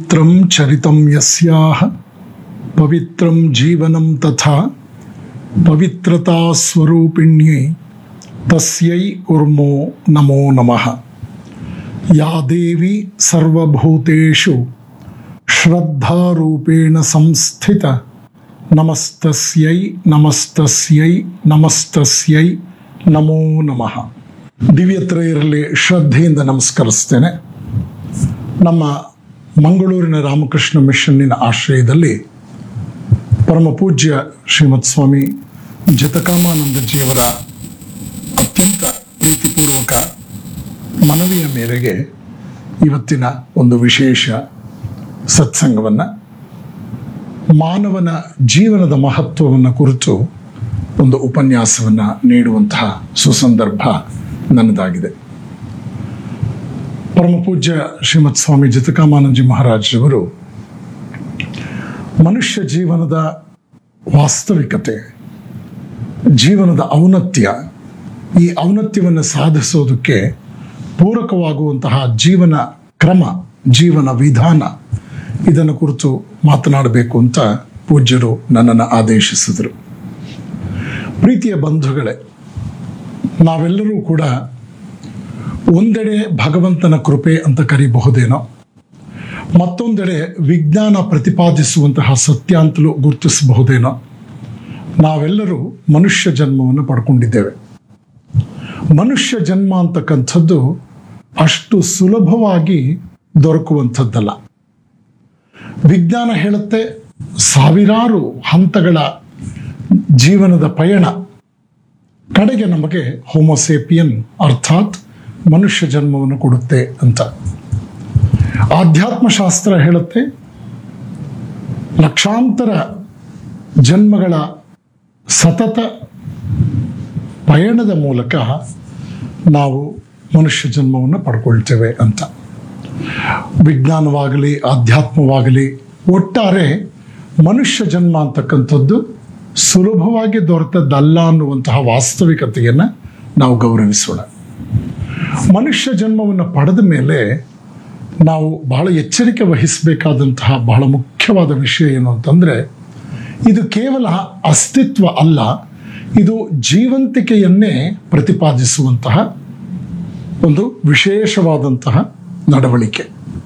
पवित्रं चरितं यस्याः पवित्रं जीवनं तथा पवित्रतास्वरूपिण्यै तस्यै कुर्मो नमो नमः या देवी सर्वभूतेषु श्रद्धारूपेण संस्थित नमस्तस्यै नमस्तस्यै ನಮಸ್ತಸ್ಯೈ ನಮೋ ನಮಃ ದಿವ್ಯತ್ರಯರಲ್ಲಿ ಶ್ರದ್ಧೆಯಿಂದ ನಮಸ್ಕರಿಸ್ತೇನೆ ನಮ್ಮ ಮಂಗಳೂರಿನ ರಾಮಕೃಷ್ಣ ಮಿಷನ್ನಿನ ಆಶ್ರಯದಲ್ಲಿ ಪರಮ ಪೂಜ್ಯ ಶ್ರೀಮತ್ ಸ್ವಾಮಿ ಜತಕಾಮಾನಂದಜಿಯವರ ಅತ್ಯಂತ ಪ್ರೀತಿಪೂರ್ವಕ ಮನವಿಯ ಮೇರೆಗೆ ಇವತ್ತಿನ ಒಂದು ವಿಶೇಷ ಸತ್ಸಂಗವನ್ನು ಮಾನವನ ಜೀವನದ ಮಹತ್ವವನ್ನು ಕುರಿತು ಒಂದು ಉಪನ್ಯಾಸವನ್ನು ನೀಡುವಂತಹ ಸುಸಂದರ್ಭ ನನ್ನದಾಗಿದೆ ಪರಮ ಪೂಜ್ಯ ಶ್ರೀಮತ್ ಸ್ವಾಮಿ ಜತಕಾಮಾನಂದಜಿ ಮಹಾರಾಜರವರು ಮನುಷ್ಯ ಜೀವನದ ವಾಸ್ತವಿಕತೆ ಜೀವನದ ಔನ್ನತ್ಯ ಈ ಔನ್ನತ್ಯವನ್ನು ಸಾಧಿಸೋದಕ್ಕೆ ಪೂರಕವಾಗುವಂತಹ ಜೀವನ ಕ್ರಮ ಜೀವನ ವಿಧಾನ ಇದನ್ನು ಕುರಿತು ಮಾತನಾಡಬೇಕು ಅಂತ ಪೂಜ್ಯರು ನನ್ನನ್ನು ಆದೇಶಿಸಿದರು ಪ್ರೀತಿಯ ಬಂಧುಗಳೇ ನಾವೆಲ್ಲರೂ ಕೂಡ ಒಂದೆಡೆ ಭಗವಂತನ ಕೃಪೆ ಅಂತ ಕರೀಬಹುದೇನೋ ಮತ್ತೊಂದೆಡೆ ವಿಜ್ಞಾನ ಪ್ರತಿಪಾದಿಸುವಂತಹ ಸತ್ಯ ಅಂತಲೂ ಗುರುತಿಸಬಹುದೇನೋ ನಾವೆಲ್ಲರೂ ಮನುಷ್ಯ ಜನ್ಮವನ್ನು ಪಡ್ಕೊಂಡಿದ್ದೇವೆ ಮನುಷ್ಯ ಜನ್ಮ ಅಂತಕ್ಕಂಥದ್ದು ಅಷ್ಟು ಸುಲಭವಾಗಿ ದೊರಕುವಂಥದ್ದಲ್ಲ ವಿಜ್ಞಾನ ಹೇಳುತ್ತೆ ಸಾವಿರಾರು ಹಂತಗಳ ಜೀವನದ ಪಯಣ ಕಡೆಗೆ ನಮಗೆ ಹೋಮೋಸೇಪಿಯನ್ ಅರ್ಥಾತ್ ಮನುಷ್ಯ ಜನ್ಮವನ್ನು ಕೊಡುತ್ತೆ ಅಂತ ಆಧ್ಯಾತ್ಮಶಾಸ್ತ್ರ ಹೇಳುತ್ತೆ ಲಕ್ಷಾಂತರ ಜನ್ಮಗಳ ಸತತ ಪಯಣದ ಮೂಲಕ ನಾವು ಮನುಷ್ಯ ಜನ್ಮವನ್ನು ಪಡ್ಕೊಳ್ತೇವೆ ಅಂತ ವಿಜ್ಞಾನವಾಗಲಿ ಆಧ್ಯಾತ್ಮವಾಗಲಿ ಒಟ್ಟಾರೆ ಮನುಷ್ಯ ಜನ್ಮ ಅಂತಕ್ಕಂಥದ್ದು ಸುಲಭವಾಗಿ ದೊರೆತದ್ದಲ್ಲ ಅನ್ನುವಂತಹ ವಾಸ್ತವಿಕತೆಯನ್ನು ನಾವು ಗೌರವಿಸೋಣ ಮನುಷ್ಯ ಜನ್ಮವನ್ನು ಪಡೆದ ಮೇಲೆ ನಾವು ಬಹಳ ಎಚ್ಚರಿಕೆ ವಹಿಸಬೇಕಾದಂತಹ ಬಹಳ ಮುಖ್ಯವಾದ ವಿಷಯ ಏನು ಅಂತಂದರೆ ಇದು ಕೇವಲ ಅಸ್ತಿತ್ವ ಅಲ್ಲ ಇದು ಜೀವಂತಿಕೆಯನ್ನೇ ಪ್ರತಿಪಾದಿಸುವಂತಹ ಒಂದು ವಿಶೇಷವಾದಂತಹ ನಡವಳಿಕೆ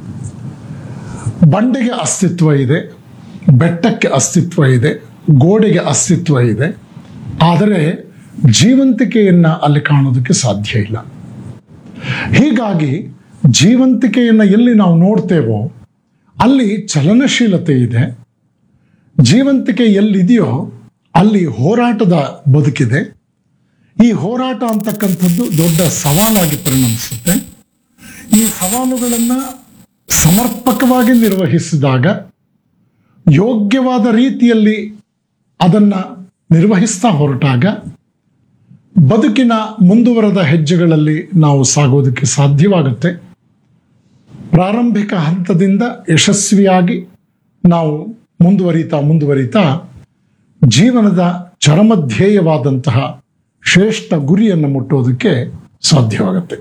ಬಂಡೆಗೆ ಅಸ್ತಿತ್ವ ಇದೆ ಬೆಟ್ಟಕ್ಕೆ ಅಸ್ತಿತ್ವ ಇದೆ ಗೋಡೆಗೆ ಅಸ್ತಿತ್ವ ಇದೆ ಆದರೆ ಜೀವಂತಿಕೆಯನ್ನು ಅಲ್ಲಿ ಕಾಣೋದಕ್ಕೆ ಸಾಧ್ಯ ಇಲ್ಲ ಹೀಗಾಗಿ ಜೀವಂತಿಕೆಯನ್ನು ಎಲ್ಲಿ ನಾವು ನೋಡ್ತೇವೋ ಅಲ್ಲಿ ಚಲನಶೀಲತೆ ಇದೆ ಜೀವಂತಿಕೆ ಎಲ್ಲಿದೆಯೋ ಅಲ್ಲಿ ಹೋರಾಟದ ಬದುಕಿದೆ ಈ ಹೋರಾಟ ಅಂತಕ್ಕಂಥದ್ದು ದೊಡ್ಡ ಸವಾಲಾಗಿ ಪರಿಣಮಿಸುತ್ತೆ ಈ ಸವಾಲುಗಳನ್ನು ಸಮರ್ಪಕವಾಗಿ ನಿರ್ವಹಿಸಿದಾಗ ಯೋಗ್ಯವಾದ ರೀತಿಯಲ್ಲಿ ಅದನ್ನು ನಿರ್ವಹಿಸ್ತಾ ಹೊರಟಾಗ ಬದುಕಿನ ಮುಂದುವರೆದ ಹೆಜ್ಜೆಗಳಲ್ಲಿ ನಾವು ಸಾಗೋದಕ್ಕೆ ಸಾಧ್ಯವಾಗುತ್ತೆ ಪ್ರಾರಂಭಿಕ ಹಂತದಿಂದ ಯಶಸ್ವಿಯಾಗಿ ನಾವು ಮುಂದುವರಿತಾ ಮುಂದುವರಿತಾ ಜೀವನದ ಚರಮಧ್ಯೇಯವಾದಂತಹ ಶ್ರೇಷ್ಠ ಗುರಿಯನ್ನು ಮುಟ್ಟೋದಕ್ಕೆ ಸಾಧ್ಯವಾಗುತ್ತೆ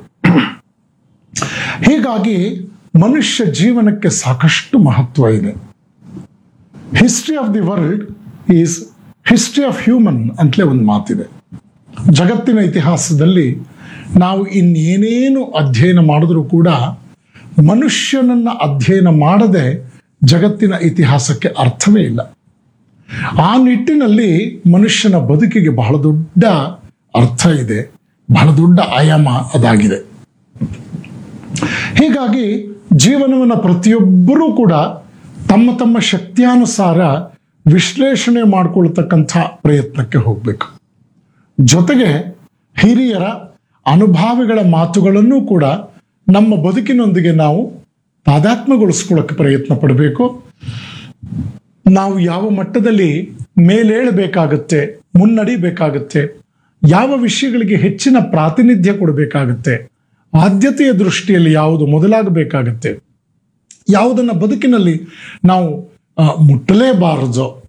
ಹೀಗಾಗಿ ಮನುಷ್ಯ ಜೀವನಕ್ಕೆ ಸಾಕಷ್ಟು ಮಹತ್ವ ಇದೆ history of the world is history of human ಅಂತಲೇ ಒಂದು ಮಾತಿದೆ ಜಗತ್ತಿನ ಇತಿಹಾಸದಲ್ಲಿ ನಾವು ಇನ್ನೇನೇನು ಅಧ್ಯಯನ ಮಾಡಿದ್ರೂ ಕೂಡ ಮನುಷ್ಯನನ್ನು ಅಧ್ಯಯನ ಮಾಡದೆ ಜಗತ್ತಿನ ಇತಿಹಾಸಕ್ಕೆ ಅರ್ಥವೇ ಇಲ್ಲ ಆ ನಿಟ್ಟಿನಲ್ಲಿ ಮನುಷ್ಯನ ಬದುಕಿಗೆ ಬಹಳ ದೊಡ್ಡ ಅರ್ಥ ಇದೆ ಬಹಳ ದೊಡ್ಡ ಆಯಾಮ ಅದಾಗಿದೆ ಹೀಗಾಗಿ ಜೀವನವನ್ನು ಪ್ರತಿಯೊಬ್ಬರೂ ಕೂಡ ತಮ್ಮ ತಮ್ಮ ಶಕ್ತಿಯಾನುಸಾರ ವಿಶ್ಲೇಷಣೆ ಮಾಡಿಕೊಳ್ತಕ್ಕಂಥ ಪ್ರಯತ್ನಕ್ಕೆ ಹೋಗಬೇಕು ಜೊತೆಗೆ ಹಿರಿಯರ ಅನುಭಾವಿಗಳ ಮಾತುಗಳನ್ನು ಕೂಡ ನಮ್ಮ ಬದುಕಿನೊಂದಿಗೆ ನಾವು ತಾದಾತ್ಮ್ಯಗೊಳಿಸ್ಕೊಳ್ಳೋಕೆ ಪ್ರಯತ್ನ ಪಡಬೇಕು ನಾವು ಯಾವ ಮಟ್ಟದಲ್ಲಿ ಮೇಲೇಳಬೇಕಾಗತ್ತೆ ಮುನ್ನಡಿಬೇಕಾಗತ್ತೆ ಯಾವ ವಿಷಯಗಳಿಗೆ ಹೆಚ್ಚಿನ ಪ್ರಾತಿನಿಧ್ಯ ಕೊಡಬೇಕಾಗತ್ತೆ ಆದ್ಯತೆಯ ದೃಷ್ಟಿಯಲ್ಲಿ ಯಾವುದು ಮೊದಲಾಗಬೇಕಾಗತ್ತೆ ಯಾವುದನ್ನು ಬದುಕಿನಲ್ಲಿ ನಾವು ಆ, ಮುಟ್ಟಲೇಬಾರದೋ